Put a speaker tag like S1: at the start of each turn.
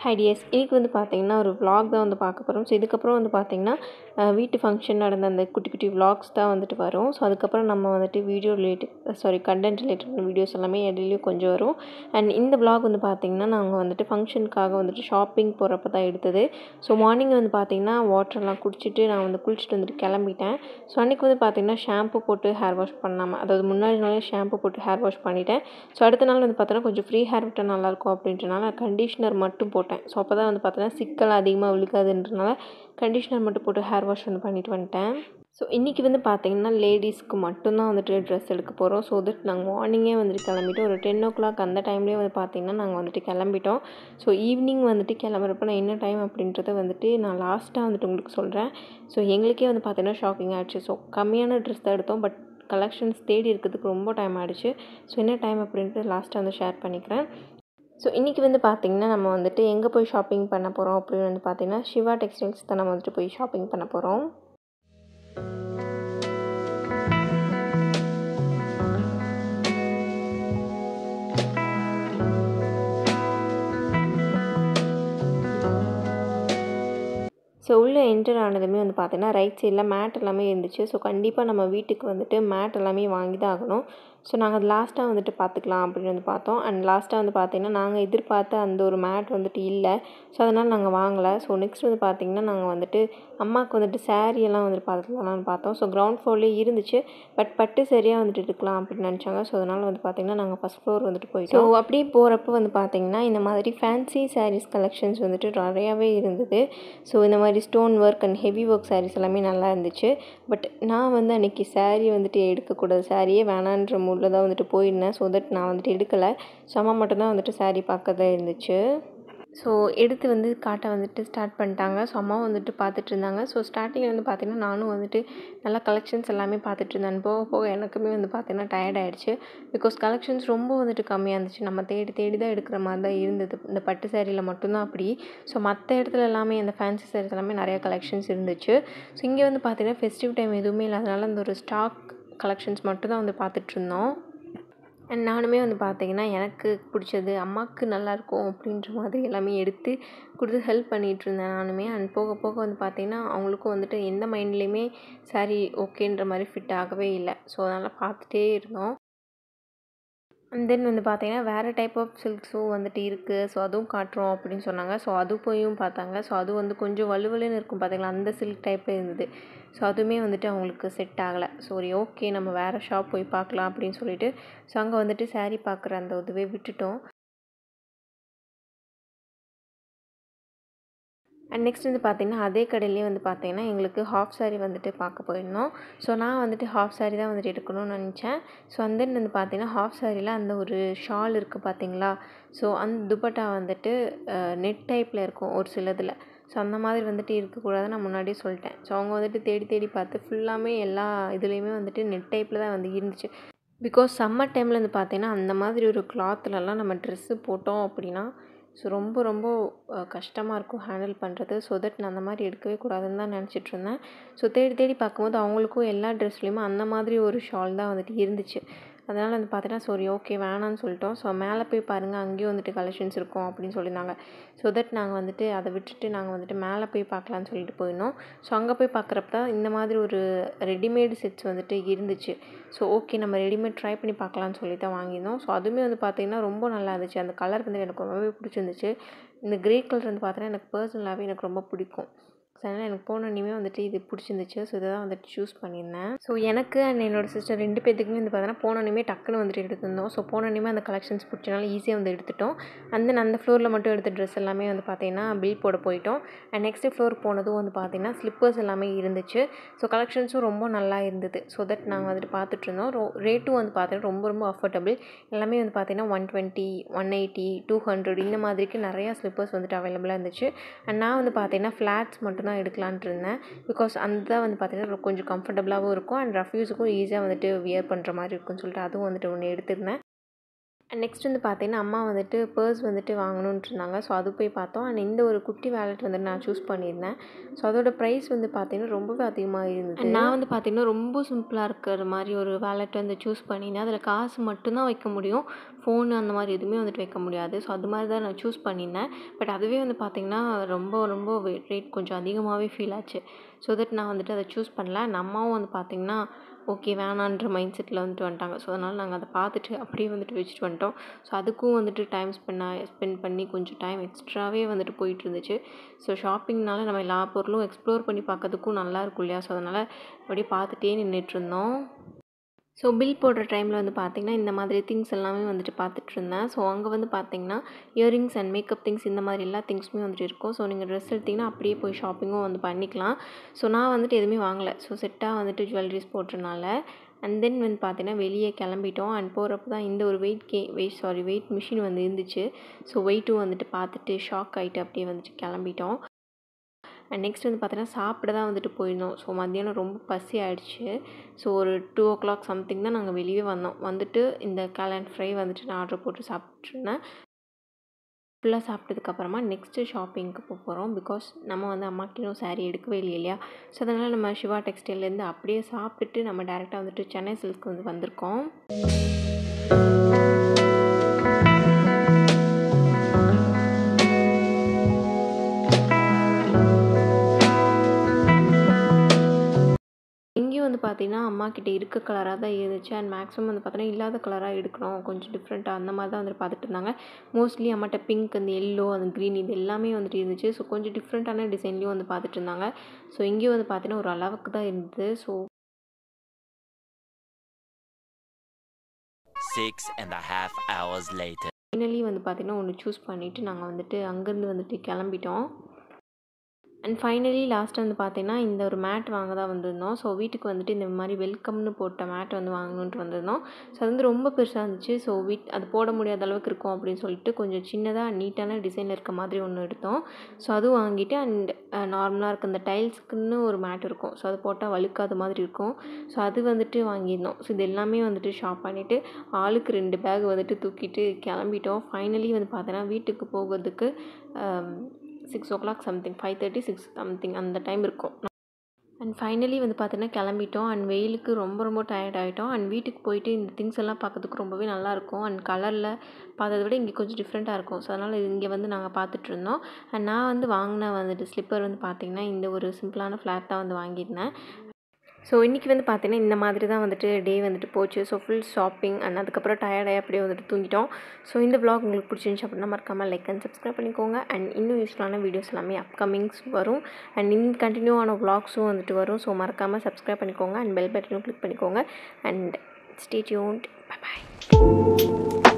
S1: High tears இன்றைக்கி வந்து பார்த்தீங்கன்னா ஒரு vlog தான் வந்து பார்க்க போகிறோம் ஸோ இதுக்கப்புறம் வந்து பார்த்தீங்கன்னா அஹ், வீட்டு ஃபங்க்ஷன் நடந்த அந்த குட்டி குட்டி vlogs தான் வந்துட்டு வரும் ஸோ அதுக்கப்புறம் நம்ம வந்துட்டு video related sorry content related videos எல்லாமே இடையிலையும் கொஞ்சம் வரும் அண்ட் இந்த vlog வந்து பார்த்தீங்கன்னா நாங்கள் வந்துட்டு ஃபங்க்ஷனுக்காக வந்துட்டு ஷாப்பிங் போகிறப்ப தான் எடுத்தது ஸோ மார்னிங் வந்து பார்த்தீங்கன்னா வாட்டர்லாம் குடிச்சிட்டு நான் வந்து குளிச்சுட்டு வந்துட்டு கிளம்பிட்டேன் ஸோ அன்றைக்கி வந்து பார்த்தீங்கன்னா ஷாம்பு போட்டு ஹேர் வாஷ் பண்ணாமல் அதாவது முன்னாடி நாளே ஷாம்பு போட்டு ஹேர் வாஷ் பண்ணிட்டேன் ஸோ அடுத்த நாள் வந்து பார்த்தோன்னா கொஞ்சம் ஃப்ரீ ஹேர் விட்டால் நல்லாயிருக்கும் அப்படின்றனால நான் கண்டிஷ்னர் மட்டும் போட்டேன் ஸோ அப்போ தான் வந்து பார்த்தோன்னா சிக்கல் அதிகமாக விழுக்காதுன்றனால கண்டிஷ்னர் மட்டும் போட்டு ஹேர் வாஷ் வந்து பண்ணிட்டு வந்துட்டேன் ஸோ இன்றைக்கி வந்து பார்த்தீங்கன்னா லேடிஸ்க்கு மட்டும்தான் வந்துட்டு ட்ரெஸ் எடுக்க போகிறோம் ஸோ தட் நாங்கள் மார்னிங்கே வந்துட்டு கிளம்பிட்டோம் ஒரு டென் ஓ கிளாக் அந்த டைம்லேயே வந்து பார்த்தீங்கன்னா நாங்கள் வந்துட்டு கிளம்பிட்டோம் ஸோ ஈவினிங் வந்துட்டு கிளம்புறப்ப நான் என்ன டைம் அப்படின்றத வந்துட்டு நான் லாஸ்ட்டாக வந்துட்டு உங்களுக்கு சொல்கிறேன் ஸோ எங்களுக்கே வந்து பார்த்தீங்கன்னா ஷாக்கிங் ஆகிடுச்சு ஸோ கம்மியான ட்ரெஸ் தான் எடுத்தோம் பட் கலெக்ஷன்ஸ் தேடி இருக்கிறதுக்கு ரொம்ப டைம் ஆகிடுச்சு ஸோ என்ன டைம் அப்படின்ட்டு லாஸ்ட்டாக வந்து ஷேர் பண்ணிக்கிறேன் ஸோ இன்றைக்கி வந்து பார்த்திங்கன்னா நம்ம வந்துட்டு எங்கே போய் ஷாப்பிங் பண்ண போகிறோம் அப்படின்னு வந்து பார்த்திங்கன்னா சிவா டெக்ஸ்டைல்ஸ் தான் நம்ம வந்துட்டு போய் ஷாப்பிங் பண்ண போகிறோம் ஸோ உள்ளே என்டர் ஆனதுமே வந்து பார்த்தீங்கன்னா ரைட் சைடில் மேட் எல்லாமே இருந்துச்சு ஸோ கண்டிப்பாக நம்ம வீட்டுக்கு வந்துட்டு மேட் எல்லாமே வாங்கி தான் ஆகணும் ஸோ நாங்கள் அது லாஸ்ட்டாக வந்துட்டு பார்த்துக்கலாம் அப்படின்னு வந்து பார்த்தோம் அண்ட் லாஸ்ட்டாக வந்து பார்த்தீங்கன்னா நாங்கள் எதிர்பார்த்த அந்த ஒரு மேட் வந்துட்டு இல்லை ஸோ அதனால் நாங்கள் வாங்கலை ஸோ நெக்ஸ்ட் வந்து பார்த்திங்கன்னா நாங்கள் வந்துட்டு அம்மாவுக்கு வந்துட்டு saree எல்லாம் வந்துட்டு பார்த்துக்கலாம்னு பார்த்தோம் ஸோ கிரவுண்ட் ஃப்ளோர்லேயே இருந்துச்சு பட் பட்டு சரியாக வந்துட்டு எடுக்கலாம் அப்படின்னு நினச்சாங்க ஸோ அதனால் வந்து பார்த்திங்கன்னா நாங்கள் ஃபஸ்ட் ஃப்ளோர் வந்துட்டு போயிட்டோம் ஸோ அப்படியே போகிறப்ப வந்து பார்த்திங்கன்னா இந்த மாதிரி ஃபேன்சி sarees கலெக்ஷன்ஸ் வந்துட்டு நிறையாவே இருந்தது ஸோ இந்த மாதிரி stone work and heavy work sarees எல்லாமே நல்லா இருந்துச்சு பட் நான் வந்து அன்றைக்கி saree வந்துட்டு எடுக்கக்கூடாது சாரியே வேணான்ற மூடில் தான் வந்துட்டு போயிருந்தேன் ஸோ தட் நான் வந்துட்டு எடுக்கலை ஸோ அம்மா மட்டும்தான் வந்துட்டு saree பார்க்கறதா இருந்துச்சு ஸோ எடுத்து வந்து காட்ட வந்துட்டு ஸ்டார்ட் பண்ணிட்டாங்க ஸோ அம்மா வந்துட்டு பார்த்துட்டு இருந்தாங்க ஸோ ஸ்டார்டிங்கில் வந்து பார்த்திங்கன்னா நானும் வந்துட்டு நல்லா கலெக்ஷன்ஸ் எல்லாமே பார்த்துட்டு இருந்தேன் போக போக எனக்குமே வந்து பார்த்திங்கன்னா டயர்ட் ஆயிடுச்சு பிகாஸ் கலெக்ஷன்ஸ் ரொம்ப வந்துட்டு கம்மியாக இருந்துச்சு நம்ம தேடி தேடி தான் எடுக்கிற மாதிரி தான் இருந்தது இந்த பட்டு சேரீயில் மட்டும்தான் அப்படி ஸோ மற்ற இடத்துல எல்லாமே அந்த ஃபேன்சி sarees எல்லாமே நிறைய கலெக்ஷன்ஸ் இருந்துச்சு ஸோ இங்கே வந்து பார்த்திங்கன்னா ஃபெஸ்டிவ் டைம் எதுவுமே இல்லாதனால அந்த ஒரு ஸ்டாக் கலெக்ஷன்ஸ் மட்டும் தான் வந்து பார்த்துட்டு இருந்தோம் அண்ட் நானுமே வந்து பார்த்தீங்கன்னா எனக்கு பிடிச்சது அம்மாவுக்கு நல்லாயிருக்கும் அப்படின்ற மாதிரி எல்லாமே எடுத்து கொடுத்து ஹெல்ப் பண்ணிகிட்டு இருந்தேன் நானுமே அண்ட் போக போக வந்து பார்த்தீங்கன்னா அவங்களுக்கும் வந்துட்டு எந்த மைண்ட்லேயுமே சாரி ஓகேன்ற மாதிரி ஃபிட் ஆகவே இல்லை ஸோ அதனால் பார்த்துட்டே இருந்தோம் அண்ட் தென் வந்து பார்த்தீங்கன்னா வேறு டைப் ஆஃப் சில்க்ஸும் வந்துட்டு இருக்குது ஸோ அதுவும் காட்டுறோம் அப்படின்னு சொன்னாங்க ஸோ அது போயும் பார்த்தாங்க ஸோ அது வந்து கொஞ்சம் வலுவலுன்னு இருக்கும் பார்த்தீங்களா அந்த சில்க் டைப்பில் இருந்தது ஸோ அதுவுமே வந்துட்டு அவங்களுக்கு செட் ஆகலை சரி ஓகே நம்ம வேறு ஷாப் போய் பார்க்கலாம் அப்படின்னு சொல்லிட்டு ஸோ அங்கே வந்துட்டு saree பார்க்குற அந்த இதுவே விட்டுட்டோம் அண்ட் நெக்ஸ்ட் வந்து பார்த்திங்கன்னா அதே கடையிலேயே வந்து பார்த்தீங்கன்னா எங்களுக்கு ஹாஃப் saree வந்துட்டு பார்க்க போயிருந்தோம் ஸோ நான் வந்துட்டு ஹாஃப் saree தான் வந்துட்டு எடுக்கணும்னு நினச்சேன் ஸோ அந்த தென் வந்து பார்த்தீங்கன்னா ஹாஃப் சாரியில் அந்த ஒரு ஷால் இருக்குது பார்த்தீங்களா ஸோ அந்த துப்பட்டா வந்துட்டு நெட் டைப்பில் இருக்கும் ஒரு சிலதில் ஸோ அந்த மாதிரி வந்துட்டு இருக்கக்கூடாதுன்னு நான் முன்னாடியே சொல்லிட்டேன் ஸோ அவங்க வந்துட்டு தேடி தேடி பார்த்து ஃபுல்லாமே எல்லா இதுலேயுமே வந்துட்டு நெட் டைப்பில் தான் வந்து இருந்துச்சு பிகாஸ் சம்மர் டைமில் வந்து பார்த்தீங்கன்னா அந்த மாதிரி ஒரு கிளாத்துலலாம் நம்ம ட்ரெஸ்ஸு போட்டோம் அப்படின்னா ஸோ ரொம்ப ரொம்ப கஷ்டமாக இருக்கும் ஹேண்டில் பண்ணுறது ஸோ தட் நான் அந்த மாதிரி எடுக்கவே கூடாதுன்னு தான் நினச்சிட்டு இருந்தேன் ஸோ தேடி தேடி பார்க்கும்போது அவங்களுக்கும் எல்லா ட்ரெஸ்லேயுமே அந்த மாதிரி ஒரு ஷால் தான் வந்துட்டு இருந்துச்சு அதனால் வந்து பார்த்தீங்கன்னா சரி ஓகே வேணான்னு சொல்லிட்டோம் ஸோ மேலே போய் பாருங்கள் அங்கேயும் வந்துட்டு கலெக்ஷன்ஸ் இருக்கும் அப்படின்னு சொல்லியிருந்தாங்க ஸோ தட் நாங்கள் வந்துட்டு அதை விட்டுட்டு நாங்கள் வந்துட்டு மேலே போய் பார்க்கலான்னு சொல்லிட்டு போயிருந்தோம் ஸோ அங்கே போய் பார்க்குறப்ப தான் இந்த மாதிரி ஒரு ரெடிமேடு செட்ஸ் வந்துட்டு இருந்துச்சு ஸோ ஓகே நம்ம ரெடிமேட் ட்ரை பண்ணி பார்க்கலான்னு சொல்லி தான் வாங்கியிருந்தோம் ஸோ அதுவுமே வந்து பார்த்திங்கன்னா ரொம்ப நல்லா இருந்துச்சு அந்த கலர் வந்து எனக்கு ரொம்பவே பிடிச்சிருந்துச்சு இந்த கிரே கலர் வந்து பார்த்தீங்கன்னா எனக்கு பர்சனலாகவே எனக்கு ரொம்ப பிடிக்கும் ஸோ அதனால் எனக்கு போனோடனே வந்துட்டு இது பிடிச்சிருந்துச்சு ஸோ இதை தான் வந்துட்டு சூஸ் பண்ணியிருந்தேன் ஸோ எனக்கு அண்ட் என்னோட சிஸ்டர் ரெண்டு பேத்துக்குமே வந்து பார்த்தீங்கன்னா போனோடனே டக்குன்னு வந்துட்டு எடுத்திருந்தோம் ஸோ போனோடனே அந்த கலெக்ஷன்ஸ் பிடிச்சனால ஈஸியாக வந்து எடுத்துட்டோம் அண்ட் தென் அந்த ஃப்ளோரில் மட்டும் எடுத்த ட்ரெஸ் எல்லாமே வந்து பார்த்தீங்கன்னா பில் போட போயிட்டோம் அண்ட் நெக்ஸ்ட்டு ஃப்ளோர் போனதும் வந்து பார்த்தீங்கன்னா ஸ்லிப்பர்ஸ் எல்லாமே இருந்துச்சு ஸோ கலெக்ஷன்ஸும் ரொம்ப நல்லா இருந்தது ஸோ தட் நாங்கள் வந்துட்டு பார்த்துட்டு இருந்தோம் ரோ ரேட்டும் வந்து பார்த்தீங்கன்னா ரொம்ப ரொம்ப அஃபோர்டபுள் எல்லாமே வந்து பார்த்தீங்கன்னா one twenty one eighty two hundred இந்த மாதிரிக்கு நிறையா ஸ்லிப்பர்ஸ் வந்துட்டு அவைலபிளாக இருந்துச்சு அண்ட் நான் வந்து பார்த்தீங்கன்னா ஃப்ளாட்ஸ் மட்டும் தான் எடுக்கலான்ட்டு இருந்தேன் பிகாஸ் அந்த வந்து பார்த்தீங்கன்னா கொஞ்சம் கம்ஃபர்டபுளாகவும் இருக்கும் அண்ட் ரஃப்யூஸுக்கும் ஈஸியாக வந்துட்டு வியர் பண்ணுற மாதிரி இருக்கும்னு சொல்லிட்டு அதுவும் வந்துட்டு ஒன்று எடுத்திருந்தேன் அண்ட் நெக்ஸ்ட் வந்து பார்த்தீங்கன்னா அம்மா வந்துட்டு பர்ஸ் வந்துட்டு வாங்கணுன்ட்டு இருந்தாங்க ஸோ அது போய் பார்த்தோம் அண்ட் இந்த ஒரு குட்டி வேலெட் வந்துட்டு நான் சூஸ் பண்ணியிருந்தேன் ஸோ அதோட ப்ரைஸ் வந்து பார்த்தீங்கன்னா ரொம்பவே அதிகமாக இருந்தது And நான் வந்து பார்த்தீங்கன்னா ரொம்ப சிம்பிளாக இருக்கிற மாதிரி ஒரு வேலெட் வந்து சூஸ் பண்ணியிருந்தேன் அதில் காசு மட்டும்தான் வைக்க முடியும் ஃபோனு அந்த மாதிரி எதுவுமே வந்துட்டு வைக்க முடியாது ஸோ அது மாதிரி தான் நான் சூஸ் பண்ணியிருந்தேன் பட் அதுவே வந்து பார்த்திங்கன்னா ரொம்ப ரொம்ப ரேட் கொஞ்சம் அதிகமாகவே ஃபீல் ஆச்சு ஸோ தட் நான் வந்துட்டு அதை சூஸ் பண்ணல And அம்மாவும் வந்து பார்த்திங்கன்னா ஓகே வேணான்ற மைண்ட் செட்டில் வந்துட்டு வந்துட்டாங்க ஸோ அதனால் நாங்கள் அதை பார்த்துட்டு அப்படியே வந்துட்டு வச்சுட்டு வந்துட்டோம் ஸோ அதுக்கும் வந்துட்டு டைம் ஸ்பெண்ட் ஸ்பெண்ட் பண்ணி கொஞ்சம் டைம் எக்ஸ்ட்ராவே வந்துட்டு போயிட்டு இருந்துச்சு ஸோ ஷாப்பிங்னால நம்ம எல்லா பொருளும் எக்ஸ்ப்ளோர் பண்ணி பார்க்கறதுக்கும் நல்லா இருக்கும் இல்லையா ஸோ அதனால் அப்படியே பார்த்துட்டே நின்றுட்டு இருந்தோம் ஸோ பில் போடுற டைமில் வந்து பார்த்திங்கன்னா இந்த மாதிரி திங்ஸ் எல்லாமே வந்துட்டு பார்த்துட்டு இருந்தேன் ஸோ அங்கே வந்து பார்த்திங்கன்னா இயரிங்ஸ் அண்ட் மேக்கப் திங்ஸ் இந்த மாதிரி எல்லா திங்ஸுமே வந்துட்டு இருக்கும் ஸோ நீங்கள் ட்ரெஸ் எடுத்திங்கன்னா அப்படியே போய் ஷாப்பிங்கும் வந்து பண்ணிக்கலாம் ஸோ நான் வந்துட்டு எதுவுமே வாங்கலை ஸோ செட்டாக வந்துட்டு ஜுவல்லரிஸ் போட்டனால அண்ட் தென் வந்து பார்த்தீங்கன்னா வெளியே கிளம்பிட்டோம் அண்ட் போகிறப்ப தான் இந்த ஒரு வெயிட் கே வெயிட் சாரி வெயிட் மிஷின் வந்து இருந்துச்சு ஸோ வெயிட்டும் வந்துட்டு பார்த்துட்டு ஷாக் ஆகிட்டு அப்படியே வந்துட்டு கிளம்பிட்டோம் அண்ட் நெக்ஸ்ட் வந்து பார்த்தீங்கன்னா சாப்பிட தான் வந்துட்டு போயிருந்தோம் ஸோ மத்தியானம் ரொம்ப பசி ஆயிடுச்சு ஸோ ஒரு டூ ஓ கிளாக் சம்திங் தான் நாங்கள் வெளியே வந்தோம் வந்துட்டு இந்த கேலண்ட் ஃப்ரை வந்துட்டு நான் ஆர்டர் போட்டு சாப்பிட்ருந்தேன் ஃபுல்லாக சாப்பிட்டதுக்கப்புறமா நெக்ஸ்ட்டு ஷாப்பிங்க்கு போக போகிறோம் பிகாஸ் நம்ம வந்து அம்மாக்கு இன்னும் சாரீ எடுக்கவே இல்லை இல்லையா ஸோ அதனால் நம்ம சிவா டெக்ஸ்டைல்லேருந்து அப்படியே சாப்பிட்டுட்டு நம்ம டேரெக்டாக வந்துட்டு சென்னை சில்க்ஸ்க்கு வந்து வந்திருக்கோம் இங்கேயும் வந்து பார்த்தீங்கன்னா அம்மா கிட்ட இருக்க கலராக தான் இருந்துச்சு அண்ட் மேக்ஸிமம் வந்து பார்த்தீங்கன்னா இல்லாத கலராக எடுக்கணும் கொஞ்சம் டிஃப்ரெண்ட்டாக அந்த மாதிரி தான் வந்துட்டு பார்த்துட்டு இருந்தாங்க மோஸ்ட்லி அம்மாட்ட பிங்க் அந்த எல்லோ அந்த க்ரீன் இது எல்லாமே வந்துட்டு இருந்துச்சு ஸோ கொஞ்சம் டிஃப்ரெண்ட்டான டிசைன்லேயும் வந்து பார்த்துட்டு இருந்தாங்க ஸோ இங்கேயும் வந்து பார்த்தீங்கன்னா ஒரு அளவுக்கு தான் இருந்தது so
S2: Six and a half hours later.
S1: Finally வந்து பார்த்திங்கன்னா ஒன்று சூஸ் பண்ணிவிட்டு நாங்கள் வந்துட்டு அங்கேருந்து வந்துட்டு கிளம்பிட்டோம் அண்ட் ஃபைனலி லாஸ்ட் வந்து பார்த்தீங்கன்னா இந்த ஒரு மேட் வாங்க தான் வந்திருந்தோம் ஸோ வீட்டுக்கு வந்துட்டு இந்த மாதிரி வெல்கம்னு போட்ட மேட் வந்து வாங்கணுன்ட்டு வந்திருந்தோம் ஸோ அது வந்து ரொம்ப பெருசாக இருந்துச்சு ஸோ வீட் அது போட முடியாத அளவுக்கு இருக்கும் அப்படின்னு சொல்லிட்டு கொஞ்சம் சின்னதாக நீட்டான டிசைனில் இருக்க மாதிரி ஒன்று எடுத்தோம் ஸோ அதுவும் வாங்கிட்டு அண்ட் நார்மலாக இருக்க இந்த டைல்ஸ்க்குன்னு ஒரு மேட் இருக்கும் ஸோ அது போட்டால் வழுக்காத மாதிரி இருக்கும் ஸோ அது வந்துட்டு வாங்கியிருந்தோம் ஸோ இது எல்லாமே வந்துட்டு ஷாப் பண்ணிவிட்டு ஆளுக்கு ரெண்டு பேக் வந்துட்டு தூக்கிட்டு கிளம்பிட்டோம் ஃபைனலி வந்து பார்த்தோன்னா வீட்டுக்கு போகிறதுக்கு six o'clock something five thirty six something அந்த டைம் இருக்கும் அண்ட் ஃபைனலி வந்து பார்த்தீங்கன்னா கிளம்பிட்டோம் அண்ட் வெயிலுக்கு ரொம்ப ரொம்ப டயர்ட் ஆகிட்டோம் அண்ட் வீட்டுக்கு போயிட்டு இந்த திங்ஸ் எல்லாம் பார்க்கறதுக்கு ரொம்பவே நல்லாயிருக்கும் அண்ட் கலரில் பார்த்ததை விட இங்கே கொஞ்சம் டிஃப்ரெண்ட்டாக இருக்கும் ஸோ அதனால் இங்கே வந்து நாங்கள் பார்த்துட்டு இருந்தோம் அண்ட் நான் வந்து வாங்கின வந்துட்டு ஸ்லிப்பர் வந்து பார்த்திங்கன்னா இந்த ஒரு சிம்பிளான ஃப்ளாட் தான் வந்து வாங்கியிருந்தேன் ஸோ இன்றைக்கி வந்து பார்த்தீங்கன்னா இந்த மாதிரி தான் வந்துட்டு டே வந்துட்டு போச்சு ஸோ ஃபுல் ஷாப்பிங் அண்ட் அதுக்கப்புறம் டயர்டாகி அப்படியே வந்துட்டு தூங்கிட்டோம் ஸோ இந்த vlog உங்களுக்கு பிடிச்சிருந்துச்சு அப்படின்னா மறக்காமல் லைக் அண்ட் சப்ஸ்கிரைப் பண்ணிக்கோங்க அண்ட் இன்னும் யூஸ்ஃபுல்லான வீடியோஸ் எல்லாமே அப்கமிங்ஸ் வரும் அண்ட் இன்னும் கண்டினியூ ஆன vlogsம் வந்துட்டு வரும் ஸோ மறக்காமல் சப்ஸ்கிரைப் பண்ணிக்கோங்க அண்ட் பெல் பட்டனும் கிளிக் பண்ணிக்கோங்க and stay tuned bye bye